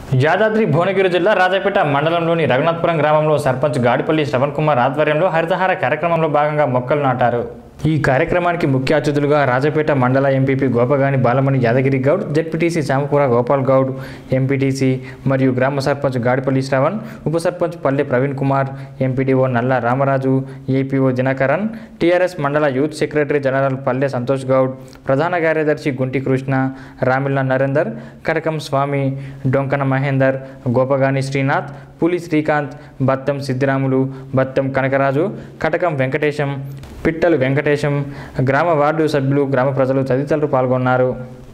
యాదాద్రి భువనగిరి జిల్లా రాజాపేట మండలంలోని రఘునాథపురం గ్రామంలో సర్పంచ్ గాడిపల్లి శ్రవణ్ కుమార్ ఆధ్వర్యంలో హరితహార కార్యక్రమంలో భాగంగా మొక్కలు నాటారు ఈ కార్యక్రమానికి ముఖ్య అతిథులుగా Rajapeta mandal MPP Gopagani Balamani Yadagiri Goud ZPTC Shamapura Gopal Goud MPTC మరియు గ్రామ సర్పంచ్ గాడిపల్లి శ్రవణ్ ఉప సర్పంచ్ పల్లె Praveen Kumar MPDO Nalla Ramaraju APO Dinakaran TRS mandal youth secretary general Palle Santosh Goud ప్రధాన కార్యదర్శి గుంటి కృష్ణ రామిల్ల నరేందర్ కటకం స్వామి డొంకన మహేందర్ గోపగాని శ్రీనాథ్ పులి శ్రీకాంత్ బత్తం సిద్ధిరాములు బత్తం కనకరాజు కటకం వెంకటేశం పిట్టలు వెంకటేశం గ్రామ వార్డు సభ్యులు గ్రామ ప్రజలు తదితరులు పాల్గొన్నారు